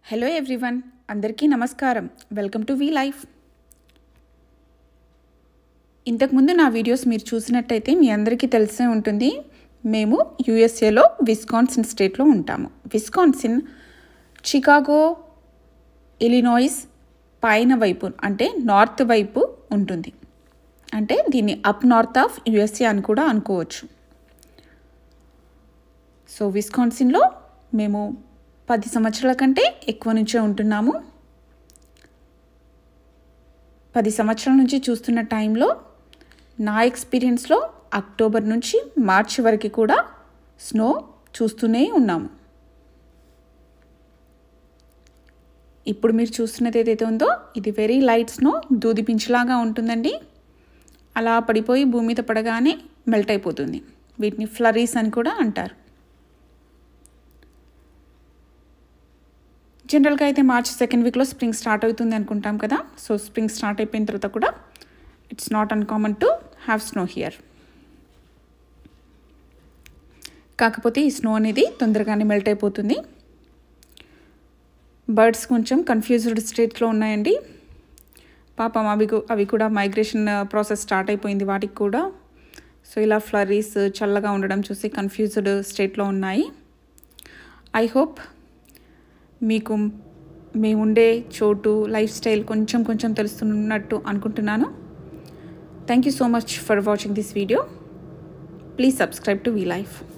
hello everyone అందరికీ నమస్కారం welcome to V life ఇంతకుముందు నా వీడియోస్ మీరు చూసినట్టయితే మీ అందరికీ తెలిసే ఉంటుంది మేము యుఎస్ఏలో విస్కాన్సిన్ స్టేట్లో ఉంటాము విస్కాన్సిన్ చికాగో ఇలినాయిస్ పైన వైపు అంటే నార్త్ వైపు ఉంటుంది అంటే దీన్ని అప్ నార్త్ ఆఫ్ యుఎస్ఏ అని కూడా అనుకోవచ్చు సో విస్కాన్సిన్లో మేము పది సంవత్సరాల కంటే ఎక్కువ నుంచే ఉంటున్నాము పది సంవత్సరాల నుంచి చూస్తున్న టైంలో నా ఎక్స్పీరియన్స్లో అక్టోబర్ నుంచి మార్చి వరకు కూడా స్నో చూస్తూనే ఉన్నాము ఇప్పుడు మీరు చూస్తున్నది ఏదైతే ఉందో ఇది వెరీ లైట్ స్నో దూది పించులాగా ఉంటుందండి అలా పడిపోయి భూమి మీద పడగానే మెల్ట్ అయిపోతుంది వీటిని ఫ్లరీస్ అని కూడా అంటారు జనరల్గా అయితే మార్చ్ సెకండ్ వీక్లో స్ప్రింగ్ స్టార్ట్ అవుతుంది అనుకుంటాం కదా సో స్ప్రింగ్ స్టార్ట్ అయిపోయిన తర్వాత కూడా it's not uncommon to have snow here కాకపోతే ఈ స్నో అనేది తొందరగానే మెల్ట్ అయిపోతుంది బర్డ్స్ కొంచెం కన్ఫ్యూజ్డ్ స్టేట్లో ఉన్నాయండి పాపం అవి అవి కూడా మైగ్రేషన్ ప్రాసెస్ స్టార్ట్ అయిపోయింది వాటికి కూడా సో ఇలా ఫ్లరీస్ చల్లగా ఉండడం చూసి కన్ఫ్యూజ్డ్ స్టేట్లో ఉన్నాయి ఐ హోప్ మీకు మేము ఉండే చోటు లైఫ్ స్టైల్ కొంచెం కొంచెం తెలుస్తున్నట్టు అనుకుంటున్నాను thank you so much for watching this video please subscribe to V life